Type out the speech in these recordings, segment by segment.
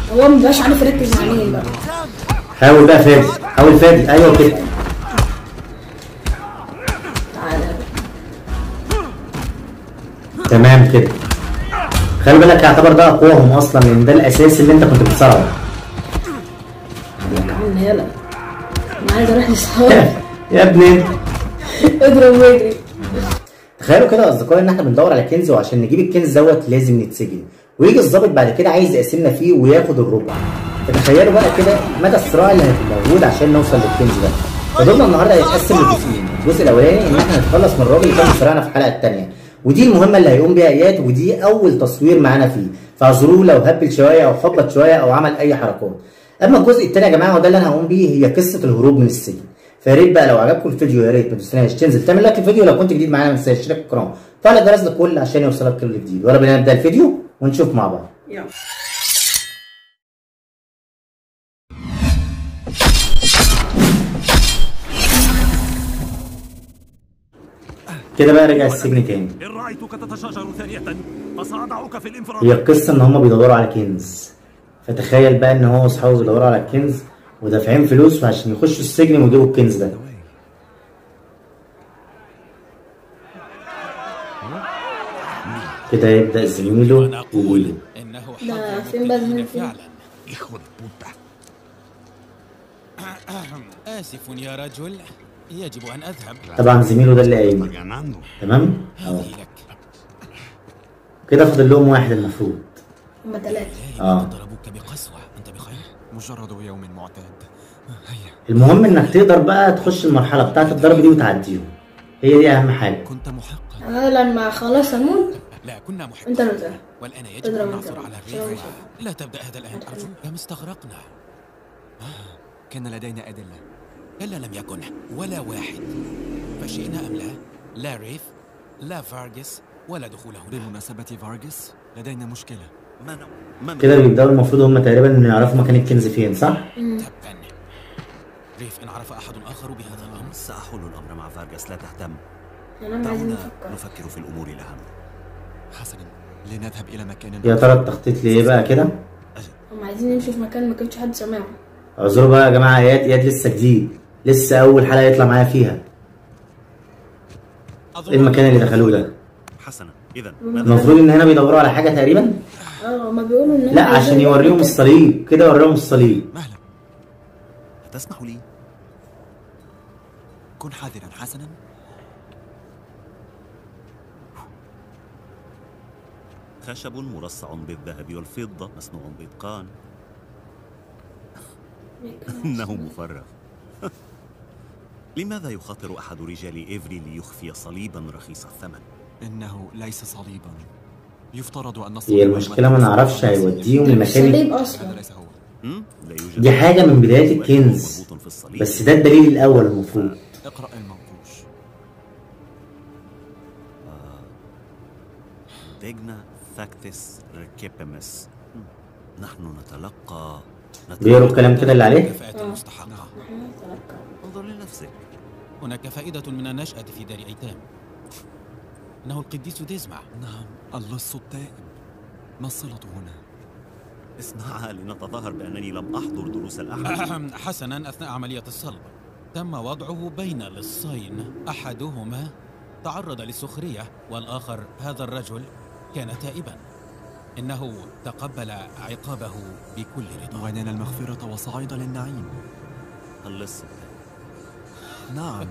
هو مبقاش عارف يركز مع مين بقى حاول بقى فادي حاول فادي ايوه كده تعالى تمام كده خلي بالك يعتبر ده اقواهم اصلا لان ده الاساس اللي انت كنت بتصارعه يا عم يلا انا عايز اروح لصحابي يا ابني انت اضرب واجري تخيلوا كده يا اصدقائي ان احنا بندور على كنز وعشان نجيب الكنز دوت لازم نتسجن ويجي الظابط بعد كده عايز يقسمنا فيه وياخد الربع فتخيلوا بقى كده مدى الصراع اللي هيبقى موجود عشان نوصل للكنز ده فضلنا النهارده هيتقسم لجزئين الجزء الاولاني ان احنا نتخلص من الراجل اللي كان بيصارعنا في الحلقه الثانيه ودي المهمه اللي هيقوم بيها اياد ودي اول تصوير معانا فيه فاعذروه لو هبل شويه او خبط شويه او عمل اي حركات اما الجزء الثاني يا جماعه وده اللي انا هقوم بيه هي قصه الهروب من السجن فيا ريت بقى لو عجبكم الفيديو يا ريت ما تنساش تنزل تعمل لايك للفيديو لو كنت جديد معانا ما تنساش تشترك في القناه وفعل الجرس للكل عشان يوصلك كل جديد ولا بينا نبدا الفيديو ونشوف مع بعض يلا كده بقى رجع السجن تاني إن رأيتك تتشاجر ثانية فسأضعك في هي الانفراد القصه ان هم بيدوروا على كنز فتخيل بقى ان هو واصحابه بيدوروا على الكنز ودافعين فلوس عشان يخشوا السجن ويجيبوا الكنز ده كده يبدا زميله أنا أقول يجيله إنه ده حظ فين بقى مبتهل زميل فين؟ فعلا إخوة بوتا آسف يا رجل يجب أن أذهب طبعا زميله ده اللي قايم ganando. تمام اهو هذه لك كده فاضل لهم واحد المفروض هما ثلاثة آه. آه. ضربوك بقسوة أنت بخير؟ مجرد يوم معتاد هيا المهم انك تقدر بقى تخش المرحله بتاعت الضرب دي وتعديهم هي دي اهم حاجه كنت محقا انا لما خلاص اموت لا كنا محبين انت اللي تروح. والآن يجب اضرب أن انت نعثر بقى. على شو الريف شو. لا تبدأ هذا الآن أرجو كم استغرقنا كان لدينا أدلة إلا لم يكن ولا واحد فشئنا أم لا لا ريف لا فارغس ولا دخول هنا بمناسبة فارغس لدينا مشكلة من من كده بيبداوا المفروض هم تقريبا انه يعرفوا مكان الكنز فين صح تبا ريف إن عرف أحد آخر بهذا الأمر سأحل الأمر مع فارغاس لا تهتم انا ما عايزين دعونا نفكر نفكر في الأمور الأهم حسنا لنذهب إلى مكان يا ترى التخطيط ليه بقى كده هم عايزين يمشوا في مكان ما كانش حد سامعهم اعذروا بقى يا جماعه اياد اياد لسه جديد لسه اول حلقه يطلع معايا فيها أظن ايه المكان اللي دخلوه ده حسنا إذا المفروض ان هنا بيدوروا على حاجه تقريبا اه هما بيقولوا ان لا عشان يوريهم الصليب كده يوريهم الصليب مهلا تسمح لي كن حذرا حسنا خشب مرصع بالذهب والفضة مصنوع بإتقان إنه مفرغ لماذا يخاطر أحد رجال إيفري ليخفي صليبا رخيص الثمن؟ إنه ليس صليبا يفترض أن هي المشكله ما نعرفش هيوديهم لمكان الصليب هذا اصلا ليس هو هم؟ لا يوجد دي حاجه من بدايه سؤال الكنز مربوط في الصليب. بس ده الدليل الاول المفروض اقرأ المنقوش ديجنا فاكتس ريكيبيمس نحن نتلقى بيقروا الكلام كده اللي عليه كفاءة مستحقة انظر لنفسك هناك فائدة من النشأة في دار أيتام إنه القديس ديزمع نعم اللص التائب ما الصلة هنا؟ اصنعها لنتظاهر بأنني لم أحضر دروس الأحد حسنا أثناء عملية الصلب تم وضعه بين لصين أحدهما تعرض للسخرية والآخر هذا الرجل كان تائبا إنه تقبل عقابه بكل رضا ونال المغفرة وصعد للنعيم اللص نعم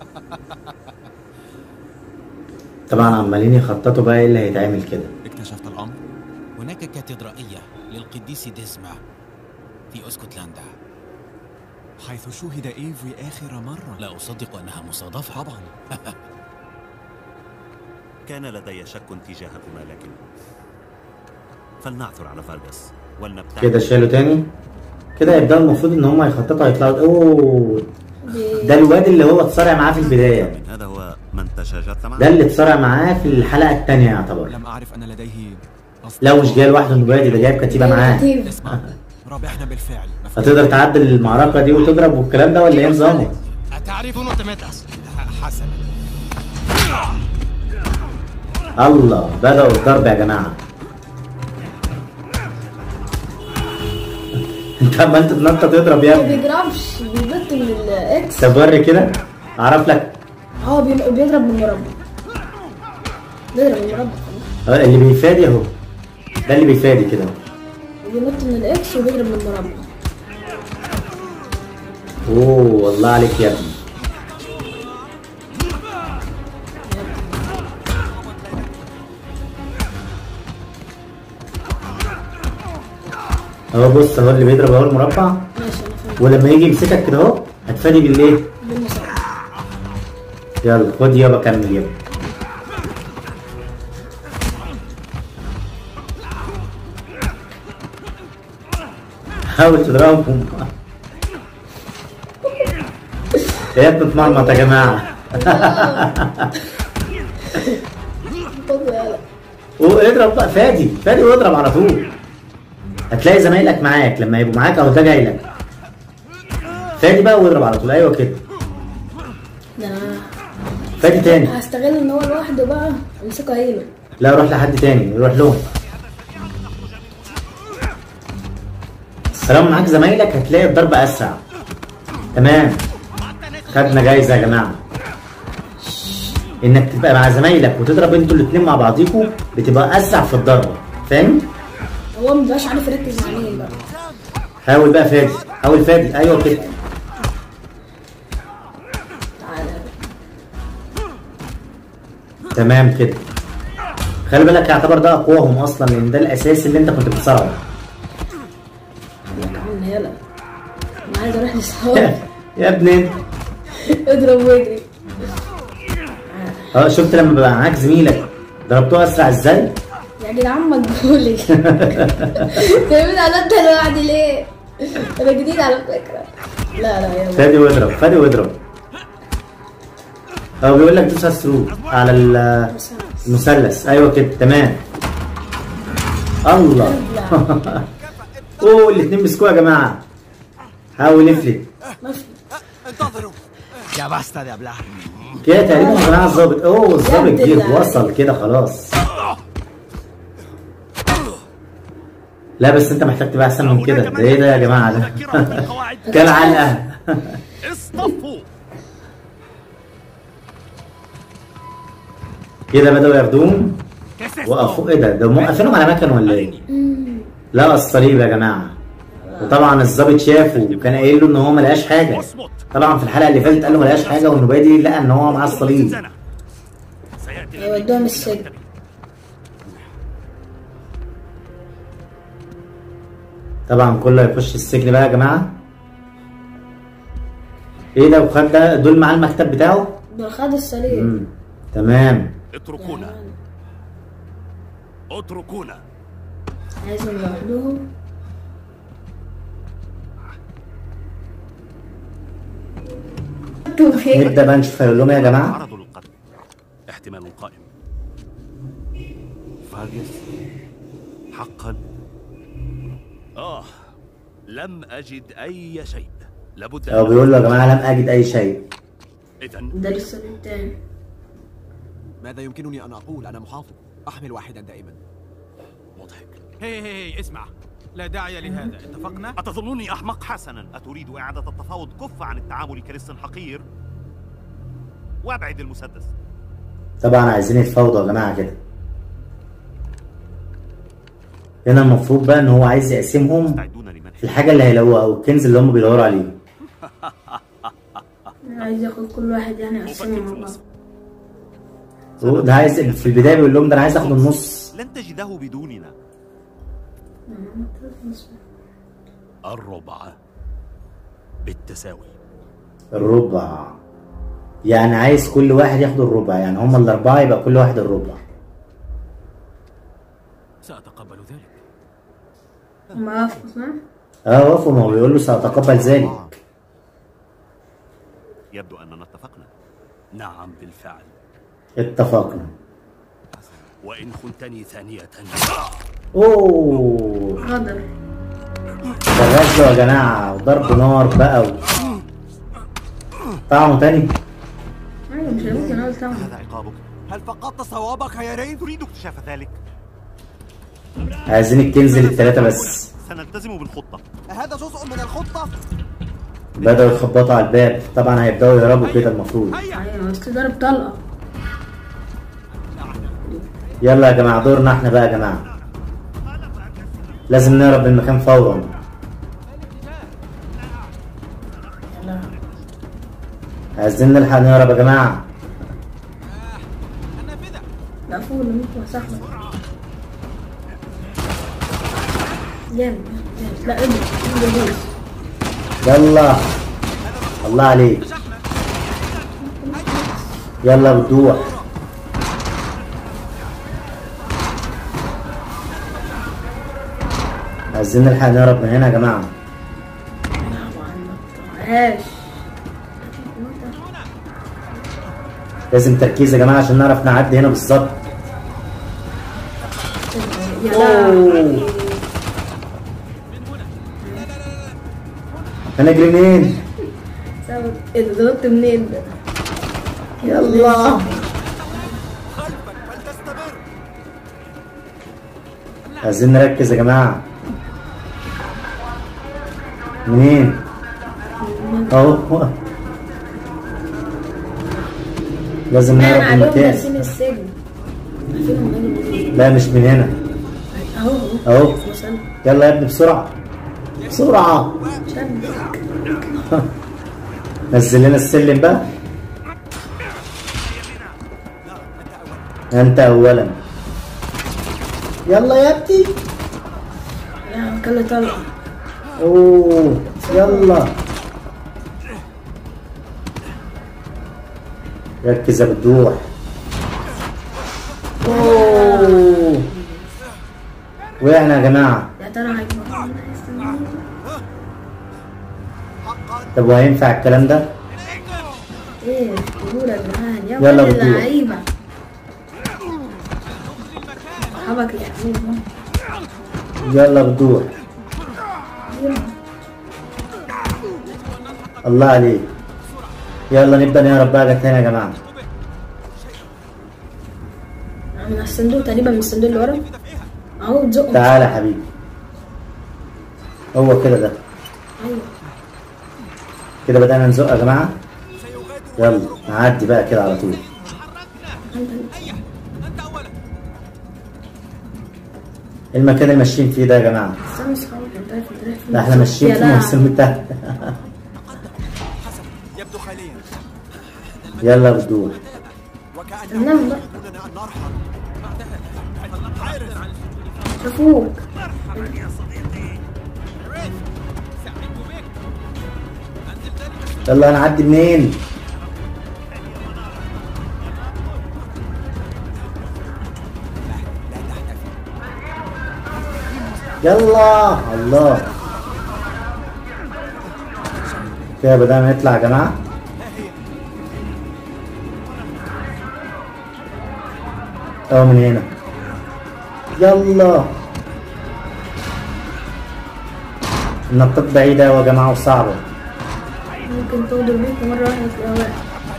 طبعا عمالين يخططوا بقى ايه اللي هيتعمل كده اكتشفت الأمر هناك كاتدرائية للقديس ديزمع في اسكتلندا حيث شوهد إيفري آخر مرة لا أصدق أنها مصادفة طبعا كان لدي شك تجاهكما لكن فلنعثر على فارغاس ولنبتعد كده شالوا تاني كده يبدأ المفروض ان هم يخططوا هيطلعوا اوه دي- ده الواد اللي هو اتصارع معاه في البداية من هذا هو من تشاجرت معه ده اللي اتصارع معاه في الحلقة التانية يعتبر لم أعرف أن لديه لا مش جاي لوحده النبادي ده جايب كتيبة معاه كتير. اسمع ربحنا بالفعل مفهوم؟ هتقدر تعدل المعركة دي وتضرب والكلام ده ولا ايه نظامه؟ أتعرفون تمتعس حسنا الله بدأوا الضرب يا جماعة انت عمال تتنطط تضرب يا ما ابني بيضربش بينط من الاكس طب وري كده اعرف لك اه بي- بيضرب من المربع بيضرب من المربع اه اللي بيفادي اهو ده اللي بيفادي كده اهو بينط من الاكس وبيضرب من المربع اوه والله عليك يا ابني اهو بص اهو اللي بيضرب اهو المربع ماشي انا فاهم ولما يجي يمسكك كده اهو هتفادي بالايه؟ بالمساعدة يلا خد يابا كمل يابا حاول تضربهم يا ابني اتمرمط يا جماعه خد بالك واضرب بقى فادي فادي واضرب على طول هتلاقي زمايلك معاك لما يبقوا معاك اهو ده جاي لك فادي بقى واضرب على طول ايوه كده ده انا فادي تاني هستغل ان هو لوحده بقى امسكه هيله لا روح لحد تاني روح لهم طالما معاك زمايلك هتلاقي الضرب اسرع تمام خدنا جايزه يا جماعه انك تبقى مع زمايلك وتضرب انتوا الاتنين مع بعضيكوا بتبقى اسرع في الضربه فاهم هو مبقاش عارف يركز مع مين بقى حاول بقى فادي حاول فادي ايوه كده تعالى تمام كده خلي بالك يعتبر ده اقواهم اصلا لان ده الاساس اللي انت كنت بتصارعه يا كمان يلا انا عايز اروح لصحابي يا ابني انت اضرب واجري اه شفت لما بقى معاك زميلك ضربته اسرع ازاي؟ يا جدعان مجهولي تعمل على انت لوحدي ليه؟ انا جديد على فكره لا لا يلا فادي واضرب فادي واضرب هو بيقول لك دوس على الثرو على ال- المثلث ايوه كده تمام الله اوه الاثنين مسكوه يا جماعه حاول افلت ما في Ya basta de hablar. كده تقريبا يا جماعه الظابط اوه الظابط يا جه الله. وصل كده خلاص لا بس انت محتاج تبقى احسن من كده ده ايه ده يا جماعه ده كان علقه اصطفوا كده بدأوا ياخدوهم وقفوا ايه ده ده موقفينهم على مكان ولا ايه؟ لا الصليب يا جماعه وطبعا الظابط شافه وكان قايل له ان هو ما لقاش حاجه اصمت طبعا في الحلقه اللي فاتت قال له ما لقاش حاجه والنبادي لقى ان هو معاه الصليب سنة. سيأتي هيودوهم السجن طبعا كله هيخش السجن بقى يا جماعه ايه ده وخد ده دول معاه المكتب بتاعه دول خد الصليب امم تمام اتركونا اتركونا عايزهم لوحدهم نبدا بقى نشوف هيقول لهم ايه يا جماعه عرض للقتل احتمال قائم فاجس حقا آه لم أجد أي شيء لابد هو بيقول له يا جماعه لم اجد اي شيء إذا ده لسه التاني ماذا يمكنني أن أقول أنا محافظ أحمل واحدا دائما مضحك هي هي هي اسمع لا داعي لهذا اتفقنا أتظنني أحمق حسنا أتريد إعادة التفاوض كف عن التعامل كلص حقير وابعد المسدس طبعا عايزين يتفاوضوا يا جماعه كده هنا المفروض بقى ان هو عايز يقسمهم مستعدون لمنح في الحاجه اللي هيلاقوها او الكنز اللي هم بيدوروا عليه عايز ياخد كل واحد يعني يقسمه مع بعض هو ده عايز في البدايه بيقول لهم ده انا عايز اخد النص لن تجده بدوننا الربع بالتساوي الربع يعني عايز كل واحد ياخد الربع يعني هم الاربعه يبقى كل واحد الربع سأتقبل ذلك ما افهم صح؟ اه وافق ما هو بيقول له ساتقبل ذلك يبدو أننا اتفقنا نعم بالفعل اتفقنا وإن خنتني ثانية اوه غدر ده غزل يا جماعه وضرب نار بقى و... طعمه تاني ايوه مش ممكن اقول تمام هذا عقابك هل فقدت صوابك يا ريث؟ تريد اكتشاف ذلك عايزين الكنز للثلاثه بس سنلتزم بالخطة هذا جزء من الخطة بدأوا يخبطوا على الباب طبعا هيبدأوا يهربوا كده المفروض ايوه بس تضرب طلقه يلا يا جماعة دورنا احنا بقى يا جماعة لازم نهرب من المكان فورا يلا عايزين نلحق نهرب يا جماعة مقفول ممكن صاحبك جامد جامد لا ابني ابني يلا الله عليك يلا بتدوح عايزين نلحق نهرب من هنا يا جماعة عاش لازم تركيز يا جماعة عشان نعرف نعدي هنا بالظبط يا لا أوه. هنجري منين؟ سبب ايه ده ضربت منين ده يلا عايزين نركز يا جماعة منين؟ اهو لازم باين نهرب من عليهم المكان ناسين السجن عارفينهم بني منين لا مش من هنا اهو اهو اهو وصلنا يلا يا ابني بسرعة بسرعة شد نزل لنا السلم بقى انت اولا يلا يا ابني لا كل طلقه اوه يلا ركز يا بدوح اوه وقعنا يا جماعة يا ترى هيكون طب وهينفع الكلام ده؟ ايه قولوا يا جدعان يا يلا ولد بدوح. اللعيبه صحابك يعملوا يلا بدوح الله عليك يلا نبدأ نهرب بقى جت هنا يا جماعة من الصندوق تقريبا من الصندوق اللي ورا اهو تزقهم تعالى يا حبيبي هو كده ده ايوه كده بدأنا نزق يا جماعة يلا نعدي بقى كده على طول إيه المكان اللي ماشيين فيه ده يا جماعة استنى اصحابك انت عارف انت رايح فين ده احنا ماشيين يا في لا. نفس المتاح يبدو خاليا يلا بدوح وكأنهم نام بقى يريدوننا أن نرحل شافوك يلا هنعدي منين يلا الله كده بدأنا نطلع يا جماعة أو من هنا يلا النطاط بعيدة أوي يا جماعة وصعبة ممكن تغدر بيك مرة واحدة تلاقيها واقع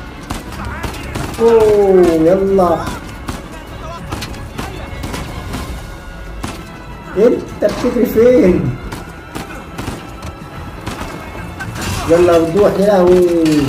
اوه يلا انت بتجري فين يلا وضوح يا لهوي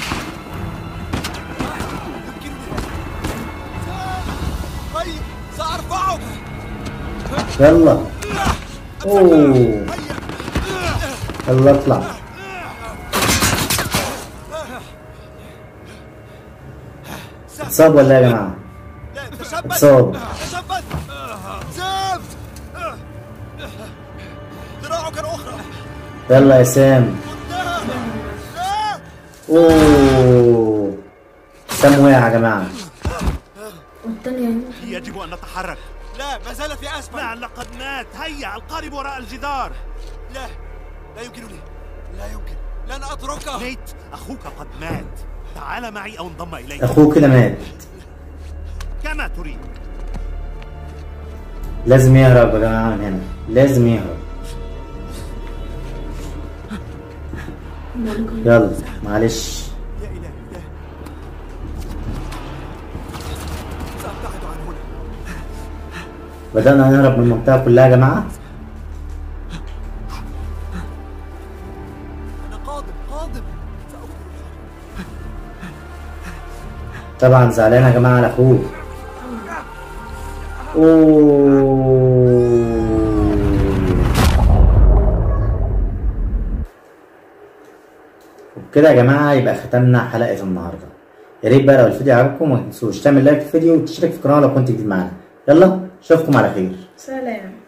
طيب سأرفعك يلا اوه يلا اطلع اتصاب ولا إيه يا جماعه لا تشبث اتصاب تشبث زفت ذراعك الأخرى يلا يا سام لا لا اوه سام وقع يا جماعه والتانية يجب أن نتحرك لا ما زال في أسفل لا لقد مات هيا القارب وراء الجدار لا لا يمكنني لا يمكن لن أتركه نيت أخوك قد مات تعال معي أو انضم إلي اخوه كده مات كما تريد لازم يهرب يا جماعه من هنا لازم يهرب يلا معلش يا إلهي لا سأبتعد عن هنا بدأنا نهرب من المنطقة كلها يا جماعة قادم قادم طبعا زعلان يا جماعه على اخوه اوه وبكده يا جماعه يبقى ختمنا حلقه النهارده يا ريت بقى لو الفيديو عجبكم ما تنسوش تعمل لايك في الفيديو وتشترك في القناه لو كنت جديد معانا يلا اشوفكم على خير سلام